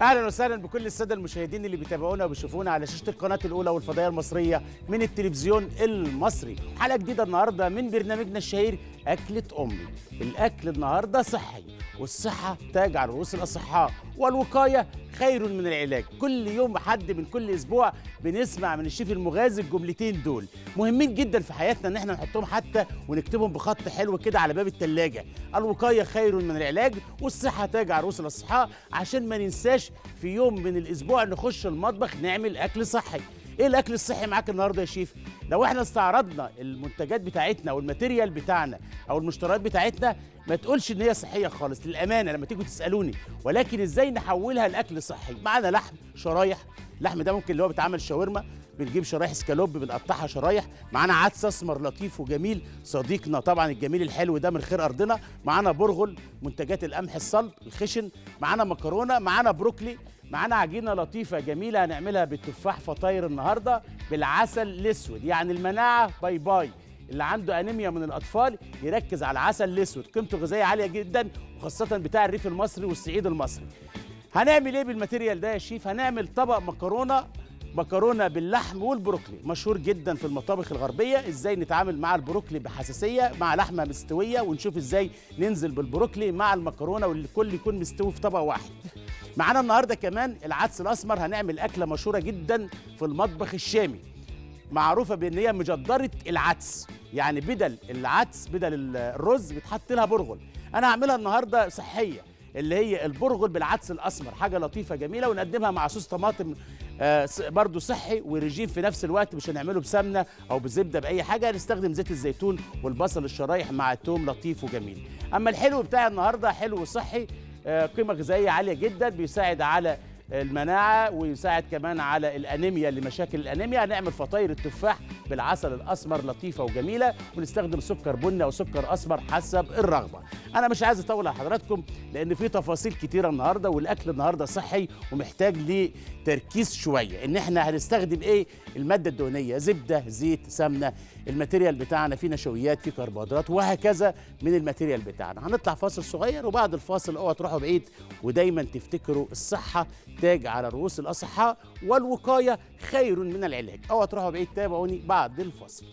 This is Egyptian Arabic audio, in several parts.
اهلا وسهلا بكل الساده المشاهدين اللي بيتابعونا وبيشوفونا على شاشه القناه الاولى والفضائيه المصريه من التلفزيون المصري حلقه جديده النهارده من برنامجنا الشهير اكله امي الاكل النهارده صحي والصحه تاج على رؤوس الاصحاء والوقايه خير من العلاج كل يوم حد من كل اسبوع بنسمع من الشيف المغازي الجملتين دول مهمين جدا في حياتنا ان احنا نحطهم حتى ونكتبهم بخط حلو كده على باب الثلاجه الوقايه خير من العلاج والصحه تاج على رؤوس الاصحاء عشان ما ننساش في يوم من الاسبوع نخش المطبخ نعمل اكل صحي ايه الاكل الصحي معاك النهارده يا شيف لو احنا استعرضنا المنتجات بتاعتنا او الماتيريال بتاعنا او المشتريات بتاعتنا ما تقولش ان هي صحيه خالص للامانه لما تيجوا تسالوني ولكن ازاي نحولها لاكل صحي معانا لحم شرايح اللحم ده ممكن اللي هو بيتعمل شاورما بنجيب شرايح سكالوب بنقطعها شرايح معانا عدس اسمر لطيف وجميل صديقنا طبعا الجميل الحلو ده من خير ارضنا معانا برغل منتجات القمح الصلب الخشن معانا مكرونه معانا بروكلي معانا عجينه لطيفه جميله هنعملها بالتفاح فطاير النهارده بالعسل الاسود يعني المناعه باي باي اللي عنده انيميا من الاطفال يركز على العسل الاسود قيمته الغذائيه عاليه جدا وخاصه بتاع الريف المصري والصعيد المصري هنعمل ايه بالماتيريال ده يا شيف هنعمل طبق مكرونه مكرونه باللحم والبروكلي مشهور جدا في المطابخ الغربيه ازاي نتعامل مع البروكلي بحساسيه مع لحمه مستويه ونشوف ازاي ننزل بالبروكلي مع المكرونه والكل يكون مستوي في طبق واحد معانا النهارده كمان العدس الاسمر هنعمل اكله مشهوره جدا في المطبخ الشامي معروفه بان هي مجدره العدس يعني بدل العدس بدل الرز بيتحط لها برغل انا هعملها النهارده صحيه اللي هي البرغل بالعدس الاسمر حاجه لطيفه جميله ونقدمها مع صوص طماطم آه برضو صحي ورجيم في نفس الوقت مش هنعمله بسمنه او بزبده باي حاجه هنستخدم زيت الزيتون والبصل الشرايح مع التوم لطيف وجميل اما الحلو بتاع النهارده حلو وصحي آه قيمه غذائيه عاليه جدا بيساعد على المناعه ويساعد كمان على الانيميا لمشاكل الانيميا هنعمل فطاير التفاح بالعسل الاسمر لطيفه وجميله ونستخدم سكر بني او سكر اسمر حسب الرغبه انا مش عايز اطول على حضراتكم لان في تفاصيل كتيره النهارده والاكل النهارده صحي ومحتاج لتركيز شويه ان احنا هنستخدم ايه الماده الدهنيه زبده زيت سمنه الماتيريال بتاعنا فيه نشويات فيه كربوهيدرات وهكذا من الماتيريال بتاعنا هنطلع فاصل صغير وبعد الفاصل اوعوا تروحوا بعيد ودايما تفتكروا الصحه تاج على رؤوس الاصحاء والوقايه خير من العلاج اوعوا تروحوا بعيد تابعوني بعد الفاصل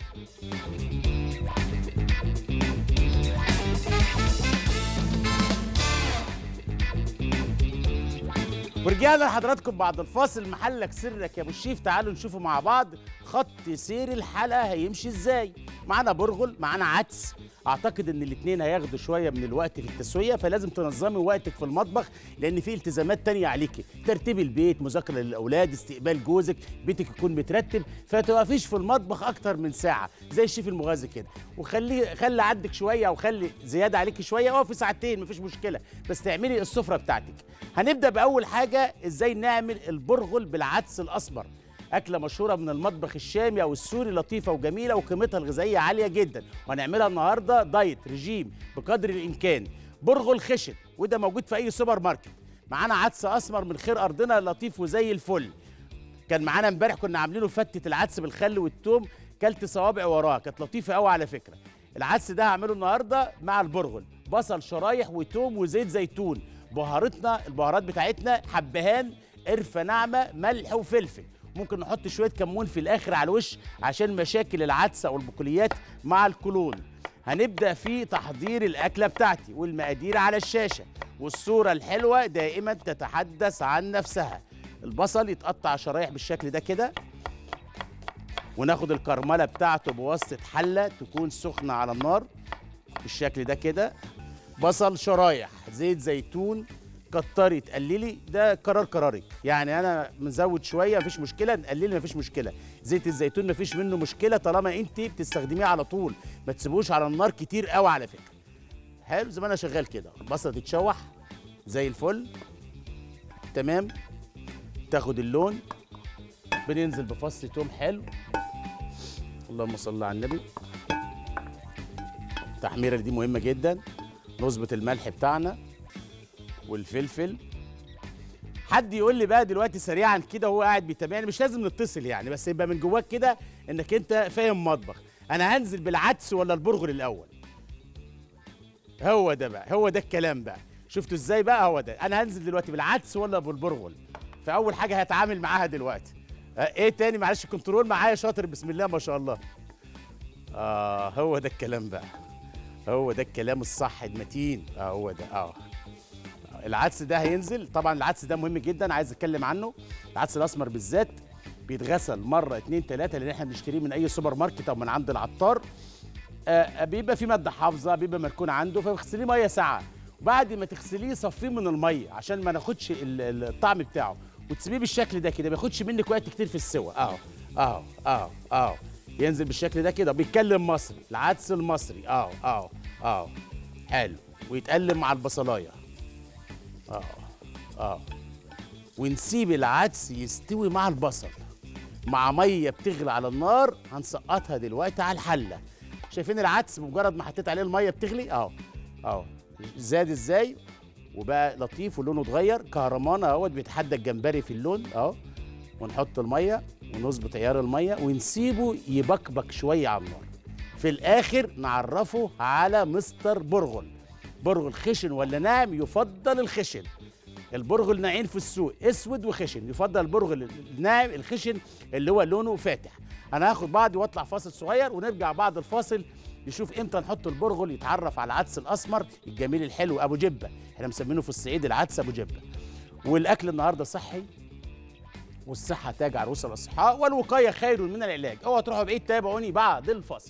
ورجعنا لحضراتكم بعد الفاصل محلك سرك يا ابو الشيف تعالوا نشوفوا مع بعض خط سير الحلقه هيمشي ازاي معانا برغل معانا عدس اعتقد ان الاثنين هياخدوا شويه من الوقت في التسويه فلازم تنظمي وقتك في المطبخ لان في التزامات تانية عليكي ترتيب البيت مذاكره للاولاد استقبال جوزك بيتك يكون مترتب فتوقفيش في المطبخ اكتر من ساعه زي الشيف المغازي كده وخلي خلي عندك شويه او خلي زياده عليكي شويه اقفي ساعتين مفيش مشكله بس تعملي السفره بتاعتك هنبدا باول حاجه ازاي نعمل البرغل بالعدس الاسمر أكلة مشهورة من المطبخ الشامي أو السوري لطيفة وجميلة وقيمتها الغذائية عالية جدا وهنعملها النهاردة دايت رجيم بقدر الإمكان برغل خشن وده موجود في أي سوبر ماركت معانا عدس أسمر من خير أرضنا لطيف وزي الفل كان معانا امبارح كنا عاملينه فتة العدس بالخل والثوم كلت صوابع وراه كانت لطيفة قوي على فكرة العدس ده هعمله النهاردة مع البرغل بصل شرايح وتوم وزيت زيتون بهاراتنا البهارات بتاعتنا حبهان قرفة ناعمة ملح وفلفل ممكن نحط شويه كمون في الاخر على الوش عشان مشاكل العدسه او البقوليات مع الكولون هنبدا في تحضير الاكله بتاعتي والمقادير على الشاشه والصوره الحلوه دائما تتحدث عن نفسها البصل يتقطع شرايح بالشكل ده كده وناخد الكرمله بتاعته بواسطه حله تكون سخنه على النار بالشكل ده كده بصل شرايح زيت زيتون كتري تقللي ده قرار قرارك يعني انا مزود شويه مفيش مشكله نقللي مفيش مشكله زيت الزيتون مفيش منه مشكله طالما انت بتستخدميه على طول ما تسيبوش على النار كتير قوي على فكره حلو زي ما انا شغال كده البصله تتشوح زي الفل تمام تاخد اللون بننزل بفص توم حلو اللهم صل على النبي التحميره دي مهمه جدا نظبط الملح بتاعنا والفلفل حد يقول لي بقى دلوقتي سريعا كده وهو قاعد بيتابعني مش لازم نتصل يعني بس يبقى من جواك كده انك انت فاهم مطبخ انا هنزل بالعدس ولا البرغل الاول هو ده بقى هو ده الكلام بقى شفتوا ازاي بقى هو ده انا هنزل دلوقتي بالعدس ولا بالبرغل فاول حاجه هتعامل معاها دلوقتي آه، ايه تاني معلش كنترول معايا شاطر بسم الله ما شاء الله اه هو ده الكلام بقى هو ده الكلام الصح المتين اه هو ده اه العدس ده هينزل طبعا العدس ده مهم جدا عايز اتكلم عنه العدس الاسمر بالذات بيتغسل مره اتنين تلاته لان احنا بنشتريه من اي سوبر ماركت او من عند العطار آه بيبقى في ماده حافظه بيبقى مركون عنده فبتغسليه ميه ساعه وبعد ما تغسليه صفيه من الميه عشان ما ناخدش ال- ال- الطعم بتاعه وتسيبيه بالشكل ده كده ما ياخدش منك وقت كتير في السوى اهو اهو اهو اهو ينزل بالشكل ده كده بيتكلم مصري العدس المصري اهو اهو اهو حلو ويتقلب مع البصلايه اه اه ونسيب العدس يستوي مع البصل مع ميه بتغلي على النار هنسقطها دلوقتي على الحله شايفين العدس بمجرد ما حطيت عليه الميه بتغلي اهو اهو زاد ازاي وبقى لطيف ولونه اتغير كهرمان اهوت بيتحدى الجمبري في اللون اهو ونحط الميه ونظبط عيار الميه ونسيبه يبكبك شويه على النار في الاخر نعرفه على مستر برغل برغل خشن ولا ناعم يفضل الخشن البرغل ناعين في السوق اسود وخشن يفضل البرغل الناعم الخشن اللي هو لونه فاتح انا هاخد بعضي واطلع فاصل صغير ونرجع بعد الفاصل نشوف امتى نحط البرغل يتعرف على العدس الاسمر الجميل الحلو ابو جبه احنا مسمينه في الصعيد العدس ابو جبه والاكل النهارده صحي والصحه تاج عروس الاصحاء والوقايه خير من العلاج اوعوا تروحوا بعيد تابعوني بعد الفاصل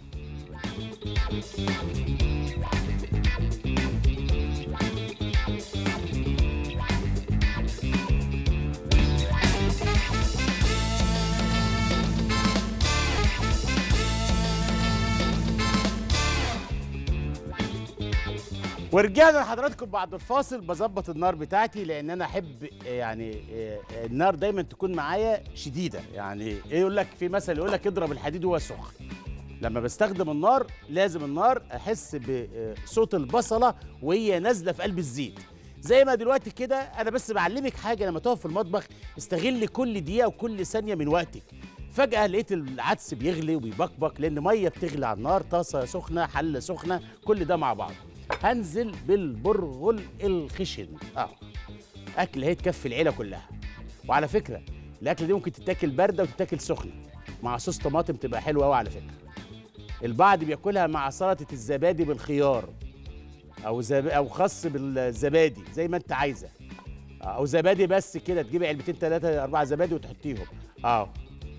ورجعنا لحضراتكم بعد الفاصل بظبط النار بتاعتي لان انا احب آه، يعني آه، آه، النار دايما تكون معايا شديده يعني ايه يقول لك في مثل يقول لك اضرب الحديد وهو سخن لما بستخدم النار لازم النار احس بصوت البصله وهي نازله في قلب الزيت زي ما دلوقتي كده انا بس بعلمك حاجه لما تقف في المطبخ استغل كل دقيقه وكل ثانيه من وقتك فجأة لقيت العدس بيغلي وبيبكبك لأن مية بتغلي على النار طاسة سخنة حلة سخنة كل ده مع بعض هنزل بالبرغل الخشن اه أكل هي تكفي العيلة كلها وعلى فكرة الأكلة دي ممكن تتاكل باردة وتتاكل سخنة مع صوص طماطم تبقى حلوة أوي على فكرة البعض بياكلها مع سلطة الزبادي بالخيار أو زب... أو خس بالزبادي زي ما أنت عايزة أو زبادي بس كده تجيبي علبتين ثلاثة أربعة زبادي وتحطيهم اه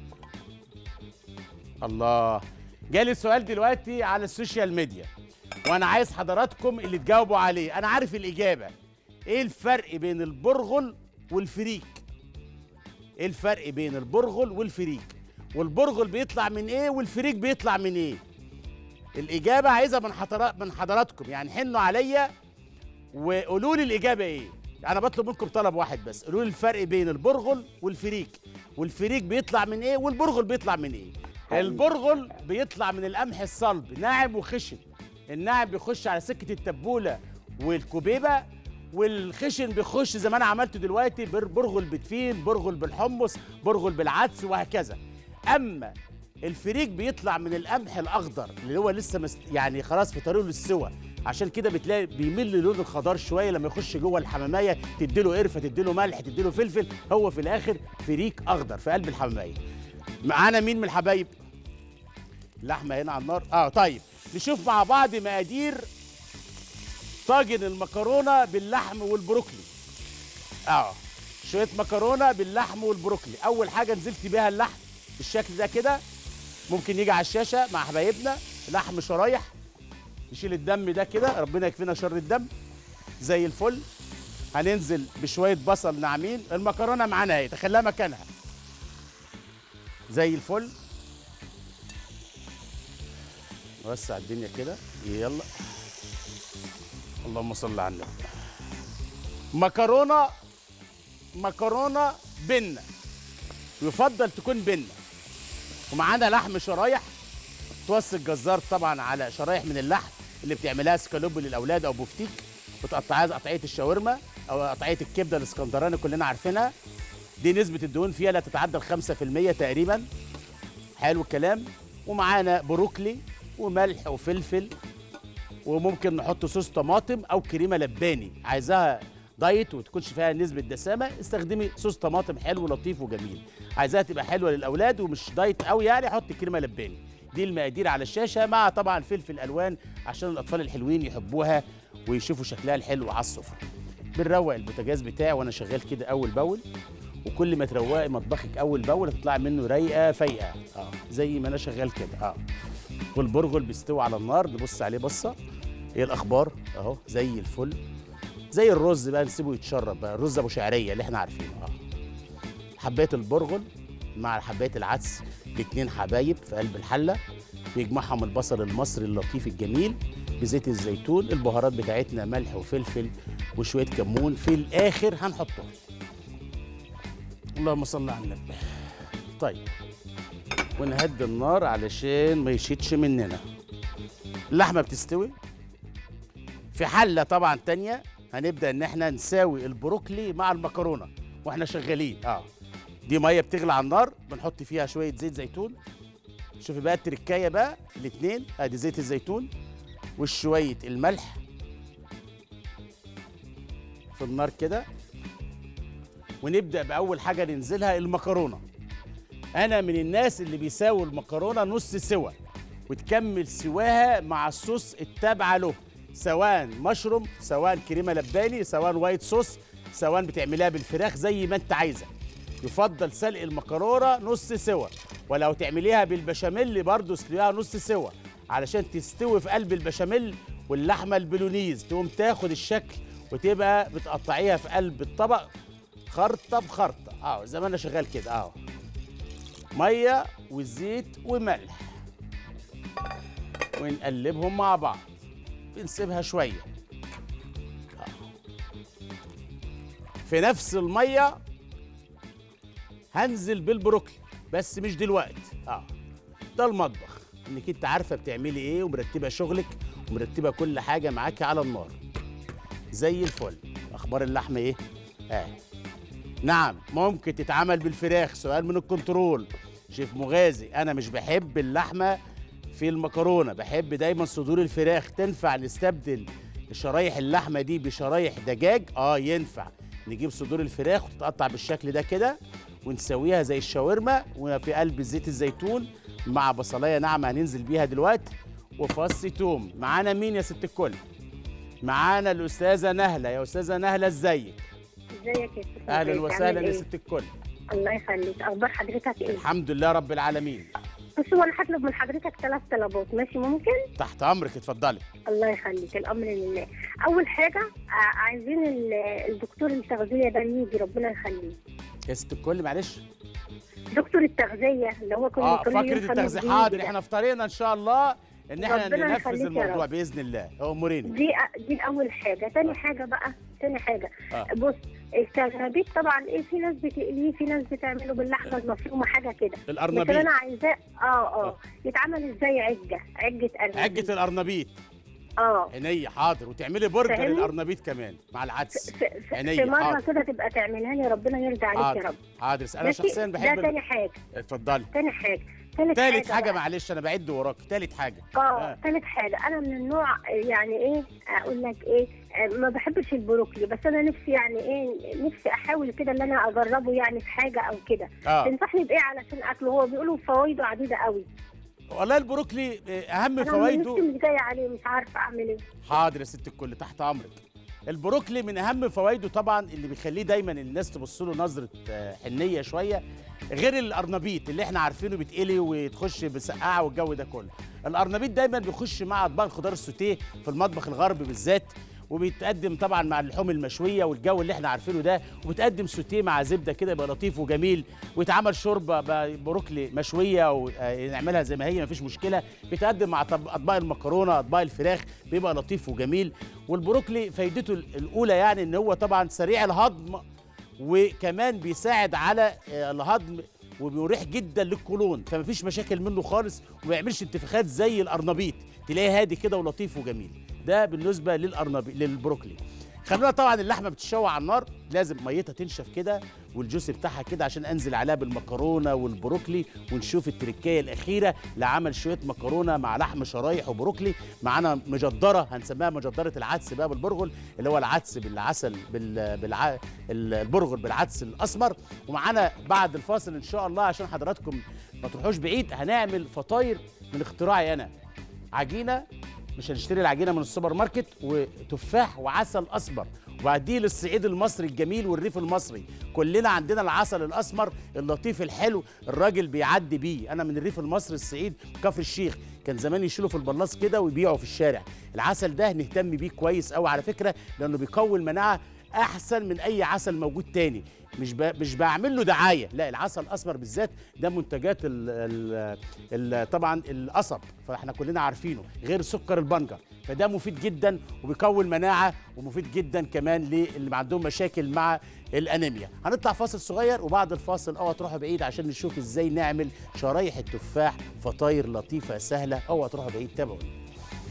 الله جالي سؤال دلوقتي على السوشيال ميديا وانا عايز حضراتكم اللي تجاوبوا عليه انا عارف الاجابه ايه الفرق بين البرغل والفريك ايه الفرق بين البرغل والفريك والبرغل بيطلع من ايه والفريك بيطلع من ايه الاجابه عايزها من حضرات من حضراتكم يعني حنوا عليا وقولوا لي الاجابه ايه انا بطلب منكم طلب واحد بس قولوا لي الفرق بين البرغل والفريك والفريك بيطلع من ايه والبرغل بيطلع من ايه البرغل بيطلع من القمح الصلب ناعم وخشن الناعم بيخش على سكه التبوله والكوبيبه والخشن بيخش زي ما انا عملت دلوقتي بر- برغل بتفين برغل بالحمص برغل بالعدس وهكذا اما الفريك بيطلع من القمح الاخضر اللي هو لسه مست... يعني خلاص في طريقه للسوى عشان كده بتلاقي بيميل للون الخضار شويه لما يخش جوه الحماميه تديله قرفه تديله ملح تديله فلفل هو في الاخر فريك اخضر في قلب الحماميه معانا مين من الحبايب اللحمه هنا على النار اه طيب نشوف مع بعض مقادير طاجن المكرونه باللحم والبروكلي اه شويه مكرونه باللحم والبروكلي اول حاجه نزلت بيها اللحم بالشكل ده كده ممكن يجي على الشاشه مع حبايبنا لحم شرايح نشيل الدم ده كده ربنا يكفينا شر الدم زي الفل هننزل بشويه بصل ناعمين المكرونه معانا اهي تخليها مكانها زي الفل وسع الدنيا كده يلا اللهم صل على النبي مكرونه مكرونه بنه يفضل تكون بنه ومعانا لحم شرايح توصي الجزار طبعا على شرايح من اللحم اللي بتعملها سكالوب للاولاد او بفتيك بتقطعها زي قطعيه الشاورما او قطعيه الكبده الاسكندراني كلنا عارفينها دي نسبه الدهون فيها لا تتعدى ال 5% تقريبا حلو الكلام ومعانا بروكلي وملح وفلفل وممكن نحط صوص طماطم او كريمه لباني عايزاها دايت وما تكونش فيها نسبه دسامه استخدمي صوص طماطم حلو لطيف وجميل عايزاها تبقى حلوه للاولاد ومش دايت قوي يعني حط كريمه لباني دي المقادير على الشاشه مع طبعا فلفل الوان عشان الاطفال الحلوين يحبوها ويشوفوا شكلها الحلو على السفره بنروق البوتاجاز بتاعي وانا شغال كده اول باول وكل ما تروقي مطبخك اول باول هتطلع منه رايقه فايقه اه زي ما انا شغال كده اه والبرغل بيستوي على النار نبص عليه بصه ايه الاخبار اهو زي الفل زي الرز بقى نسيبه يتشرب بقى الرز ابو شعريه اللي احنا عارفينه اه حبايه البرغل مع حبايه العدس الاتنين حبايب في قلب الحله بيجمعهم البصل المصري اللطيف الجميل بزيت الزيتون البهارات بتاعتنا ملح وفلفل وشويه كمون في الاخر هنحطهم اللهم صل على النبي طيب ونهدي النار علشان ما يشيتش مننا اللحمه بتستوي في حله طبعا تانية هنبدا ان احنا نساوي البروكلي مع المكرونه واحنا شغالين اه دي ميه بتغلي على النار بنحط فيها شويه زيت زيتون شوفي بقى التركايه بقى الاثنين ادي زيت الزيتون وشويه الملح في النار كده ونبدا باول حاجه ننزلها المكرونه انا من الناس اللي بيساوي المكرونه نص سوا وتكمل سواها مع الصوص التابعه له سواء مشروم سواء كريمه لباني سواء وايت صوص سواء بتعمليها بالفراخ زي ما انت عايزه يفضل سلق المكرونه نص سوا ولو تعمليها بالبشاميل برضه اسلقيها نص سوا علشان تستوي في قلب البشاميل واللحمه البولونيز تقوم تاخد الشكل وتبقى بتقطعيها في قلب الطبق خرطه بخرطه اه زي ما انا شغال كده اه ميه وزيت وملح ونقلبهم مع بعض بنسيبها شويه آه. في نفس الميه هنزل بالبروكلي بس مش دلوقتي اه ده المطبخ انك انت عارفه بتعملي ايه ومرتبه شغلك ومرتبه كل حاجه معاكي على النار زي الفل اخبار اللحمه ايه اه نعم ممكن تتعمل بالفراخ سؤال من الكنترول شيف مغازي انا مش بحب اللحمه في المكرونه بحب دايما صدور الفراخ تنفع نستبدل شرايح اللحمه دي بشرايح دجاج اه ينفع نجيب صدور الفراخ وتتقطع بالشكل ده كده ونسويها زي الشاورما وفي قلب زيت الزيتون مع بصلايه ناعمه هننزل بيها دلوقتي وفص توم معانا مين يا ست الكل معانا الاستاذه نهله يا استاذه نهله ازيك ازيك يا ست اهلا ازيك؟ وسهلا عامل يا ايه؟ ست الكل الله يخليك اخبار حضرتك ايه؟ الحمد لله رب العالمين بص هو انا هطلب من حضرتك ثلاث طلبات ماشي ممكن؟ تحت امرك اتفضلي الله يخليك الامر لله اول حاجه ع- عايزين ال- الدكتور التغذيه ده يجي ربنا يخليه يا ست الكل معلش دكتور التغذيه اللي هو كل اه كل يوم فكره خميس التغذيه بيجي حاضر ده. احنا في طريقنا ان شاء الله ان احنا ربنا ننفذ يخليك يا الموضوع رب. باذن الله اموريني دي دي اول حاجه تاني حاجه بقى تاني حاجه آه. بص الكرنبيط طبعا ايه في ناس بتقليه في ناس بتعمله باللحمه المفرومه حاجه كده بس الارنبيط انا عايزاه اه آه. اه يتعمل ازاي عجه عجه قرنبيط عجه الارنبيط اه عينيا حاضر وتعملي برجر فاهمني؟ الارنبيت كمان مع العدس في, في, عينيا، في مره حاضر. كده تبقى تعملها لي ربنا يرضى عليك يا حاضر رب حاضر انا ماشي؟ شخصيا ده بحب تاني حاجه اتفضلي تاني حاجه تالت تالت حاجه بقى. معلش انا بعد وراك تالت حاجه اه تالت حاجه انا من النوع يعني ايه اقول لك ايه آه، ما بحبش البروكلي بس انا نفسي يعني ايه نفسي احاول كده ان انا اجربه يعني في حاجه او كده اه تنصحني بايه علشان اكله هو بيقولوا فوائده عديده قوي والله البروكلي آه، اهم انا فوائده نفسي مش جايه عليه مش عارفه اعمل ايه حاضر يا ست الكل تحت امرك البروكلي من اهم فوائده طبعا اللي بيخليه دايما الناس تبص له نظره آه، حنيه شويه غير الارنبيط اللي احنا عارفينه بيتقلي وتخش بسقعه والجو ده كله الارنبيط دايما بيخش مع اطباق الخضار السوتيه في المطبخ الغربي بالذات وبيتقدم طبعا مع اللحوم المشويه والجو اللي احنا عارفينه ده وبتقدم سوتيه مع زبده كده يبقى لطيف وجميل ويتعمل شوربه ب- بروكلي مشويه ونعملها زي ما هي مفيش مشكله بيتقدم مع طب- اطباق المكرونه اطباق الفراخ بيبقى لطيف وجميل والبروكلي فايدته الاولى يعني ان هو طبعا سريع الهضم وكمان بيساعد على آه، الهضم وبيريح جدا للقولون فمفيش مشاكل منه خالص وما يعملش انتفاخات زي الارنبيط تلاقيه هادي كده ولطيف وجميل ده بالنسبه للارنبيط للبروكلي خلونا طبعا اللحمه بتتشوى على النار لازم ميتها تنشف كده والجوس بتاعها كده عشان انزل عليها بالمكرونه والبروكلي ونشوف التركيه الاخيره لعمل شويه مكرونه مع لحم شرايح وبروكلي معانا مجدره هنسميها مجدره العدس بقى بالبرغل اللي هو العدس بالعسل بال... بالع... البرغل بالعدس الاسمر ومعانا بعد الفاصل ان شاء الله عشان حضراتكم ما تروحوش بعيد هنعمل فطاير من اختراعي انا عجينه مش هنشتري العجينه من السوبر ماركت وتفاح وعسل اسمر وبعديه للصعيد المصري الجميل والريف المصري كلنا عندنا العسل الاسمر اللطيف الحلو الراجل بيعدي بيه انا من الريف المصري الصعيد كفر الشيخ كان زمان يشيلوا في البلاص كده ويبيعوا في الشارع العسل ده نهتم بيه كويس قوي على فكره لانه بيقوي المناعه احسن من اي عسل موجود تاني مش ب... مش بعمل له دعايه لا العسل الاسمر بالذات ده منتجات ال... ال... ال... طبعا القصب فاحنا كلنا عارفينه غير سكر البنجر فده مفيد جدا وبيقوي المناعه ومفيد جدا كمان للي عندهم مشاكل مع الانيميا هنطلع فاصل صغير وبعد الفاصل اوعى تروحوا بعيد عشان نشوف ازاي نعمل شرايح التفاح فطاير لطيفه سهله اوعى تروحوا بعيد تابعوني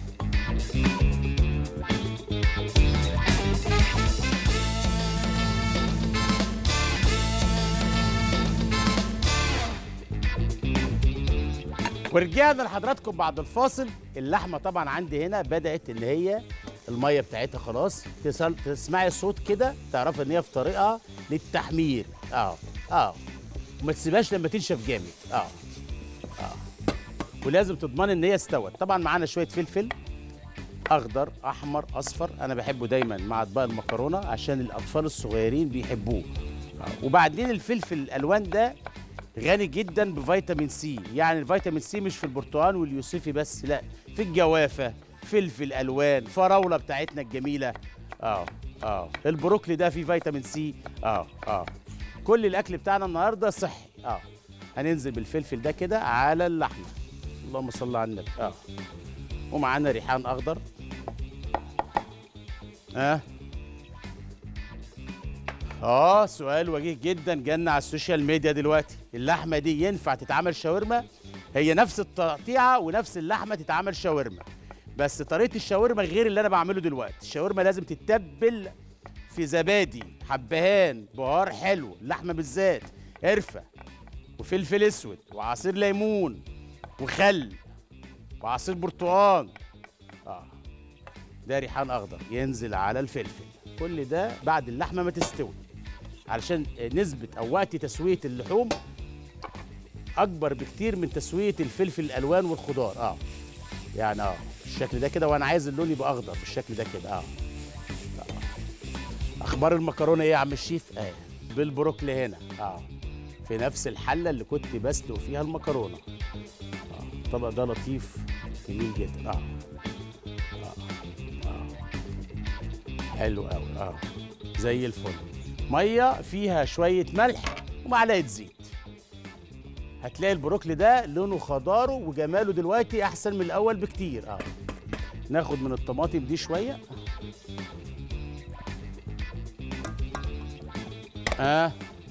ورجعنا لحضراتكم بعد الفاصل اللحمه طبعا عندي هنا بدات ان هي الميه بتاعتها خلاص تسل... تسمعي الصوت كده تعرفي ان هي في طريقها للتحمير اه اه وما تسيبهاش لما تنشف جامد اه اه ولازم تضمني ان هي استوت طبعا معانا شويه فلفل اخضر احمر اصفر انا بحبه دايما مع اطباق المكرونه عشان الاطفال الصغيرين بيحبوه آه. وبعدين الفلفل الالوان ده غني جدا بفيتامين سي يعني الفيتامين سي مش في البرتقال واليوسفي بس لا في الجوافه فلفل الوان فراوله بتاعتنا الجميله اه اه البروكلي ده فيه فيتامين سي اه اه كل الاكل بتاعنا النهارده صحي اه هننزل بالفلفل ده كده على اللحمه اللهم صل على النبي اه ومعانا ريحان اخضر اه اه سؤال وجيه جدا جالنا على السوشيال ميديا دلوقتي اللحمه دي ينفع تتعمل شاورما هي نفس التقطيعه ونفس اللحمه تتعمل شاورما بس طريقه الشاورما غير اللي انا بعمله دلوقتي الشاورما لازم تتبل في زبادي حبهان بهار حلو اللحمه بالذات قرفه وفلفل اسود وعصير ليمون وخل وعصير برتقال اه ده ريحان اخضر ينزل على الفلفل كل ده بعد اللحمه ما تستوي علشان نسبة أو وقت تسوية اللحوم أكبر بكتير من تسوية الفلفل الألوان والخضار أه يعني أه بالشكل ده كده وأنا عايز اللون يبقى أخضر بالشكل ده كده أه, آه. أخبار المكرونة إيه يا عم الشيف؟ أه بالبروكلي هنا أه في نفس الحلة اللي كنت بسلق فيها المكرونة أه الطبق ده لطيف جميل جدا أه حلو قوي اه زي الفل ميه فيها شويه ملح ومعلقه زيت هتلاقي البروكلي ده لونه خضاره وجماله دلوقتي احسن من الاول بكتير اه ناخد من الطماطم دي شويه اه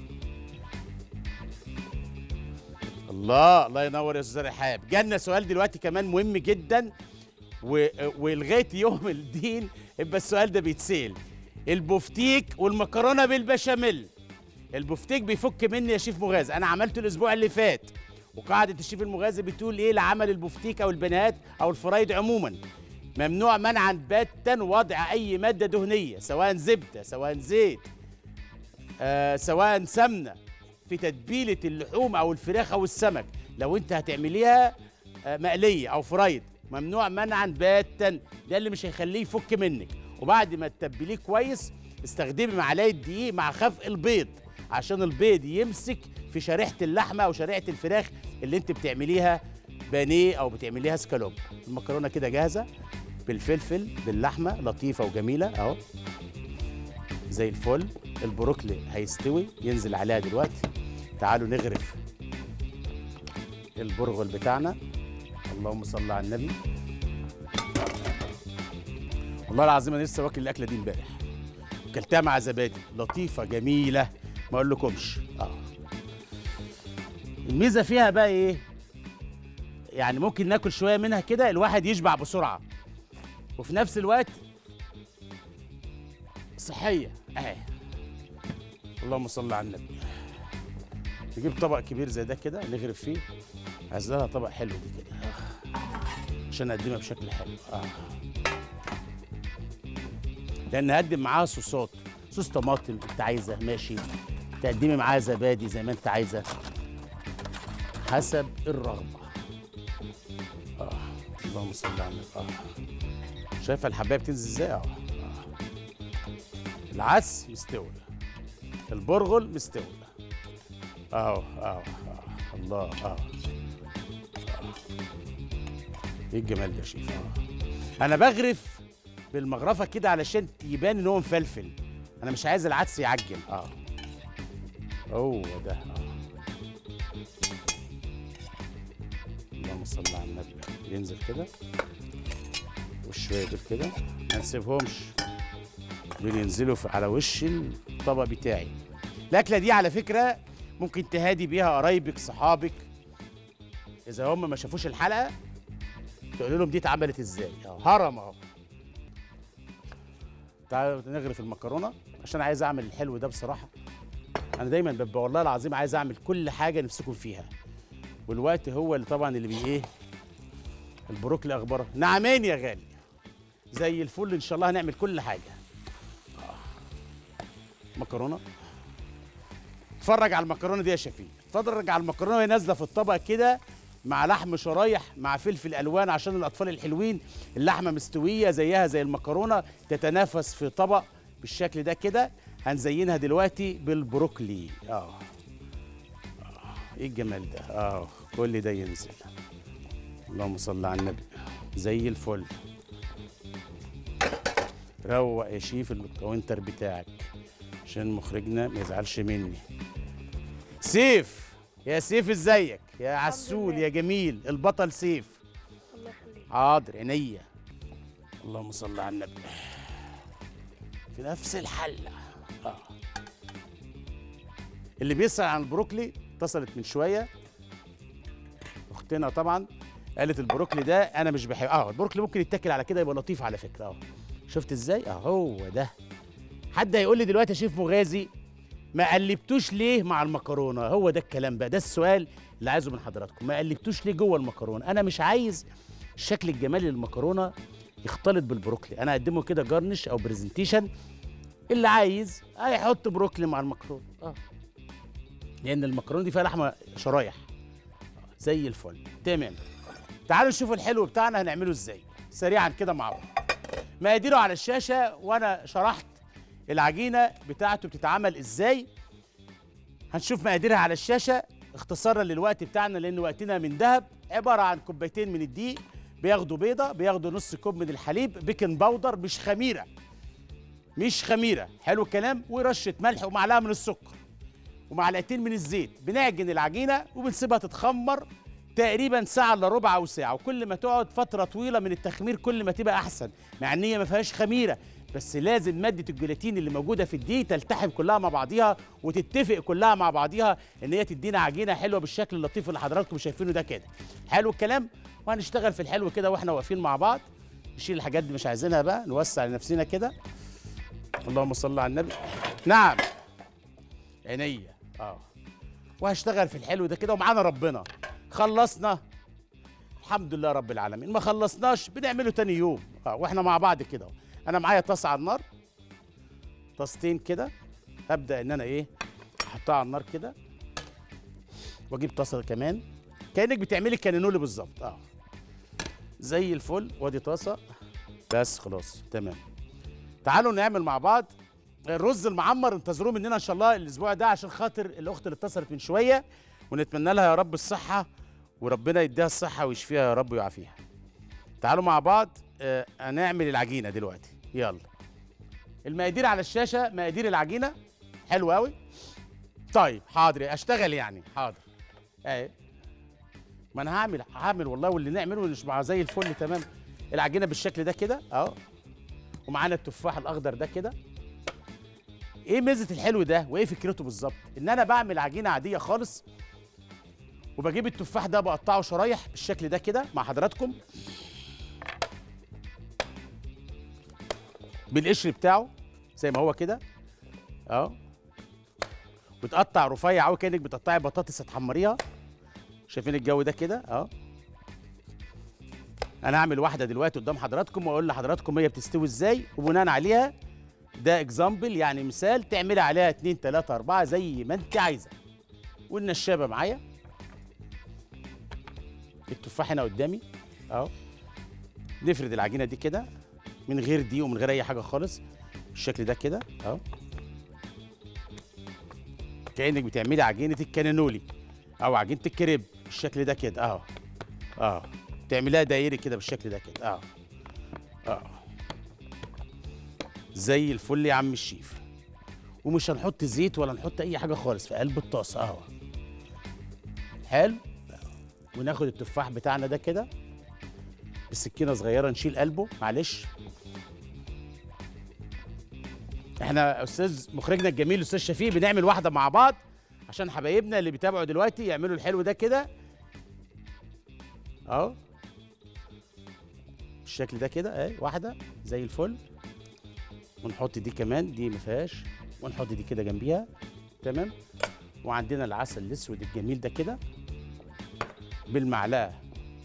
الله الله ينور يا استاذ رحاب جالنا سؤال دلوقتي كمان مهم جدا و... ولغايه يوم الدين يبقى السؤال ده بيتسال البفتيك والمكرونه بالبشاميل البفتيك بيفك مني يا شيف مغازي انا عملته الاسبوع اللي فات وقاعده الشيف المغازي بتقول ايه لعمل البفتيك او البنات او الفرايد عموما ممنوع منعا باتا وضع اي ماده دهنيه سواء زبده سواء زيت آه سواء سمنه في تتبيله اللحوم او الفراخ او السمك لو انت هتعمليها آه مقليه او فرايد ممنوع منعا باتا ده اللي مش هيخليه يفك منك وبعد ما تتبليه كويس استخدمي معلقه دقيق مع خفق البيض عشان البيض يمسك في شريحه اللحمه او شريحه الفراخ اللي انت بتعمليها بانيه او بتعمليها سكالوب المكرونه كده جاهزه بالفلفل باللحمه لطيفه وجميله اهو زي الفل البروكلي هيستوي ينزل عليها دلوقتي تعالوا نغرف البرغل بتاعنا اللهم صل على النبي والله العظيم انا لسه واكل الاكله دي امبارح اكلتها مع زبادي لطيفه جميله ما اقولكمش اه الميزه فيها بقى ايه يعني ممكن ناكل شويه منها كده الواحد يشبع بسرعه وفي نفس الوقت الصحيه اهي اللهم صل على النبي نجيب طبق كبير زي ده كده نغرف فيه عايز لها طبق حلو دي كده آه. عشان اقدمها بشكل حلو اه لان هقدم معاها صوصات صوص طماطم انت عايزه ماشي تقدمي معاها زبادي زي ما انت عايزه حسب الرغبه اه اللهم صل على النبي اه شايفه الحبايه بتنزل ازاي اه آه. العدس مستوي البرغل مستوي اهو اهو آه. الله اه آه. ايه الجمال ده يا شيف آه. انا بغرف بالمغرفه كده علشان يبان ان هو مفلفل انا مش عايز العدس يعجن اه هو ده اه اللهم صل على النبي ينزل كده وشويه دول كده ما نسيبهمش دول ينزلوا في- على وش الطبق بتاعي الاكله دي على فكره ممكن تهادي بيها قرايبك صحابك اذا هم ما شافوش الحلقه تقول لهم دي اتعملت ازاي اهو هرم اهو تعالوا نغرف المكرونه عشان عايز اعمل الحلو ده بصراحه انا دايما ببقى والله العظيم عايز اعمل كل حاجه نفسكم فيها والوقت هو اللي طبعا اللي بي ايه البروكلي اخباره نعمين يا غالي زي الفل ان شاء الله هنعمل كل حاجه آه. مكرونه اتفرج على المكرونه دي يا شفيق اتفرج على المكرونه وهي نازله في الطبق كده مع لحم شرايح مع فلفل الوان عشان الاطفال الحلوين اللحمه مستويه زيها زي المكرونه تتنافس في طبق بالشكل ده كده هنزينها دلوقتي بالبروكلي اه آه، ايه الجمال ده اه كل ده ينزل اللهم صل على النبي زي الفل روق يا شيف الكاونتر بتاعك عشان مخرجنا ما يزعلش مني سيف يا سيف ازيك يا عسول يا جميل البطل سيف الله يخليك حاضر عينيا اللهم صل على النبي في نفس الحله آه. اللي بيسأل عن البروكلي اتصلت من شويه اختنا طبعا قالت البروكلي ده انا مش بحب اه البروكلي ممكن يتاكل على كده يبقى لطيف على فكره اه شفت ازاي اه هو ده حد هيقول لي دلوقتي يا شيف مغازي ما قلبتوش ليه مع المكرونه هو ده الكلام بقى ده السؤال اللي عايزه من حضراتكم ما قلبتوش ليه جوه المكرونه انا مش عايز الشكل الجمالي للمكرونه يختلط بالبروكلي انا اقدمه كده جارنش او برزنتيشن اللي عايز هيحط بروكلي مع المكرونه اه لان المكرونه دي فيها لحمه شرايح زي الفل تمام تعالوا نشوف الحلو بتاعنا هنعمله ازاي سريعا كده مع بعض مقاديره على الشاشه وانا شرحت العجينه بتاعته بتتعمل ازاي هنشوف مقاديرها على الشاشه اختصارا للوقت بتاعنا لان وقتنا من ذهب عباره عن كوبايتين من الدقيق بياخدوا بيضه بياخدوا نص كوب من الحليب بيكنج باودر مش خميره مش خميره حلو الكلام ورشه ملح ومعلقه من السكر ومعلقتين من الزيت بنعجن العجينه وبنسيبها تتخمر تقريبا ساعه الا ربع او ساعه وكل ما تقعد فتره طويله من التخمير كل ما تبقى احسن مع ان هي ما فيهاش خميره بس لازم ماده الجيلاتين اللي موجوده في الدقيق تلتحم كلها مع بعضيها وتتفق كلها مع بعضيها ان هي تدينا عجينه حلوه بالشكل اللطيف اللي حضراتكم شايفينه ده كده حلو الكلام وهنشتغل في الحلو كده واحنا واقفين مع بعض نشيل الحاجات دي مش عايزينها بقى نوسع لنفسنا كده اللهم صل على النبي نعم عينيا اه وهشتغل في الحلو ده كده ومعانا ربنا خلصنا الحمد لله رب العالمين ما خلصناش بنعمله تاني يوم اه واحنا مع بعض كده انا معايا طاسه على النار طاستين كده هبدا ان انا ايه احطها على النار كده واجيب طاسه كمان كانك بتعملي كانينولي بالظبط اه زي الفل وادي طاسه بس خلاص تمام تعالوا نعمل مع بعض الرز المعمر انتظروه مننا ان شاء الله الاسبوع ده عشان خاطر الاخت اللي اتصلت من شويه ونتمنى لها يا رب الصحه وربنا يديها الصحه ويشفيها يا رب ويعافيها تعالوا مع بعض آه هنعمل العجينه دلوقتي يلا المقادير على الشاشه مقادير العجينه حلو قوي طيب حاضر اشتغل يعني حاضر اهي ما انا هعمل هعمل والله واللي نعمله مش مع زي الفل تمام العجينه بالشكل ده كده اهو ومعانا التفاح الاخضر ده كده ايه ميزه الحلو ده وايه فكرته بالظبط ان انا بعمل عجينه عاديه خالص وبجيب التفاح ده بقطعه شرايح بالشكل ده كده مع حضراتكم بالقشر بتاعه زي ما هو كده اهو وتقطع رفيع قوي كانك بتقطعي بطاطس هتحمريها شايفين الجو ده كده اهو انا هعمل واحده دلوقتي قدام حضراتكم واقول لحضراتكم هي بتستوي ازاي وبناء عليها ده اكزامبل يعني مثال تعملي عليها 2 3 4 زي ما انت عايزه والنشابه معايا التفاح هنا قدامي اهو نفرد العجينه دي كده من غير دي ومن غير اي حاجه خالص بالشكل ده كده اهو كانك بتعملي عجينه الكانانولي او عجينه الكريب بالشكل ده كده اهو اه تعمليها دايري كده بالشكل ده كده اه اه زي الفل يا عم الشيف ومش هنحط زيت ولا نحط اي حاجه خالص في قلب الطاسه اهو حلو وناخد التفاح بتاعنا ده كده بسكينه صغيره نشيل قلبه معلش احنا استاذ مخرجنا الجميل استاذ شفيق بنعمل واحده مع بعض عشان حبايبنا اللي بيتابعوا دلوقتي يعملوا الحلو ده كده اهو بالشكل ده كده اهي واحده زي الفل ونحط دي كمان دي ما فيهاش ونحط دي كده جنبيها تمام وعندنا العسل الاسود الجميل ده كده بالمعلقه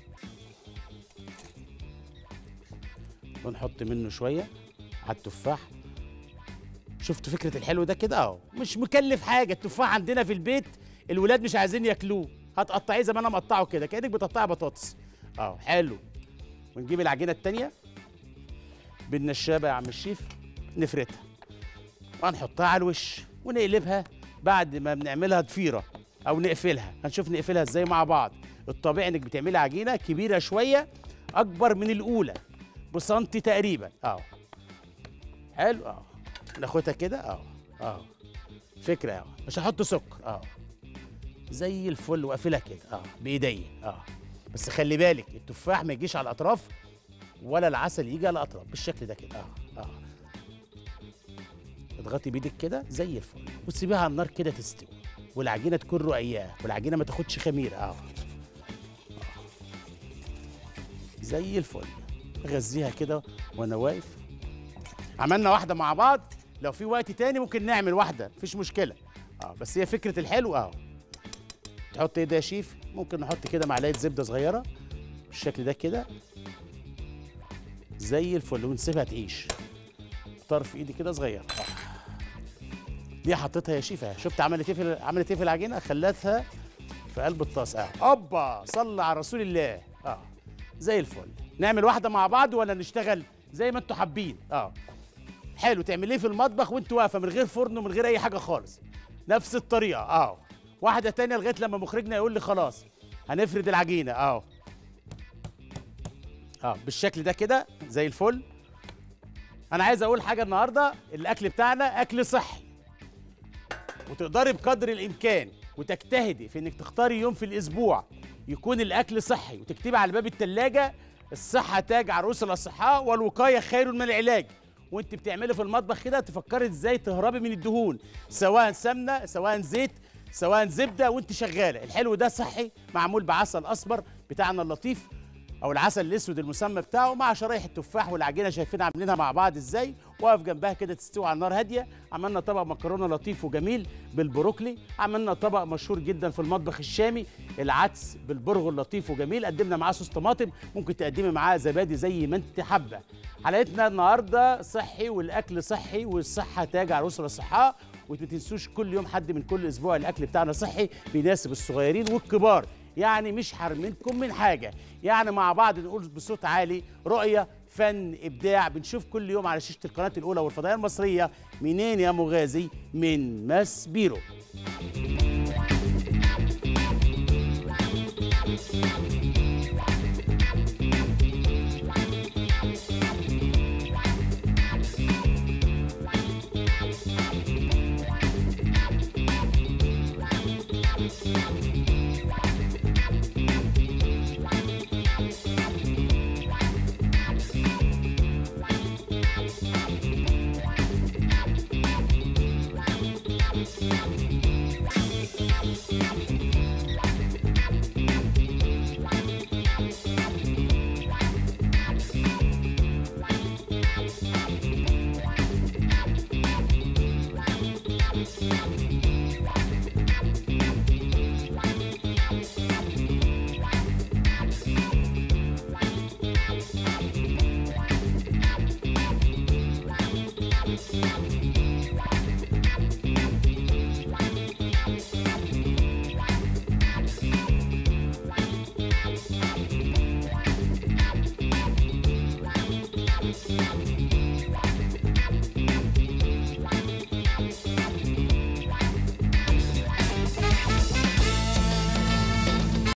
ونحط منه شويه على التفاح شفتوا فكره الحلو ده كده اهو مش مكلف حاجه التفاح عندنا في البيت الولاد مش عايزين ياكلوه هتقطعيه زي ما انا مقطعه كده كانك بتقطعي بطاطس اهو حلو ونجيب العجينه التانيه بالنشابه يا عم الشيف نفردها وهنحطها على الوش ونقلبها بعد ما بنعملها ضفيره او نقفلها هنشوف نقفلها ازاي مع بعض الطبيعي انك بتعملي عجينه كبيره شويه اكبر من الاولى بسنتي تقريبا اهو حلو اهو ناخدها كده اهو اهو فكره اهو مش هحط سكر اهو زي الفل واقفلها كده اه بايديا اه بس خلي بالك التفاح ما يجيش على الاطراف ولا العسل يجي على الاطراف بالشكل ده كده اه اه اضغطي بايدك كده زي الفل وتسيبيها على النار كده تستوي والعجينه تكون رقيقه والعجينه ما تاخدش خميره اه زي الفل غذيها كده وانا واقف عملنا واحده مع بعض لو في وقت تاني ممكن نعمل واحده مفيش مشكله اه بس هي فكره الحلو اهو تحط ايه ده يا شيف ممكن نحط كده معلقه زبده صغيره بالشكل ده كده زي الفل ونسيبها تعيش طرف ايدي كده صغير آه. دي حطيتها يا شيف اهي شفت عملت ايه في عملت ايه في العجينه خلتها في قلب الطاسه اه اوبا صلى على رسول الله اه زي الفل نعمل واحده مع بعض ولا نشتغل زي ما انتوا حابين اه حلو تعمليه في المطبخ وانت واقفه من غير فرن ومن غير اي حاجه خالص نفس الطريقه اه واحده تانية لغايه لما مخرجنا يقول لي خلاص هنفرد العجينه اه اه بالشكل ده كده زي الفل انا عايز اقول حاجه النهارده الاكل بتاعنا اكل صحي وتقدري بقدر الامكان وتجتهدي في انك تختاري يوم في الاسبوع يكون الاكل صحي وتكتبي على باب التلاجة الصحه تاج عروس الاصحاء والوقايه خير من العلاج وانت بتعملي في المطبخ كده تفكري ازاي تهربي من الدهون سواء سمنه سواء زيت سواء زبده وانت شغاله الحلو ده صحي معمول بعسل اسمر بتاعنا اللطيف او العسل الاسود المسمى بتاعه مع شرايح التفاح والعجينه شايفين عاملينها مع بعض ازاي واقف جنبها كده تستوي على النار هاديه عملنا طبق مكرونه لطيف وجميل بالبروكلي عملنا طبق مشهور جدا في المطبخ الشامي العدس بالبرغل اللطيف وجميل قدمنا معاه صوص طماطم ممكن تقدمي معاه زبادي زي ما انت حابه حلقتنا النهارده صحي والاكل صحي والصحه تاج عروس الاصحاء وما تنسوش كل يوم حد من كل اسبوع الاكل بتاعنا صحي بيناسب الصغيرين والكبار يعني مش حرمنكم من حاجه يعني مع بعض نقول بصوت عالي رؤيه فن ابداع بنشوف كل يوم على شاشه القناه الاولى والفضائيه المصريه منين يا مغازي من ماس بيرو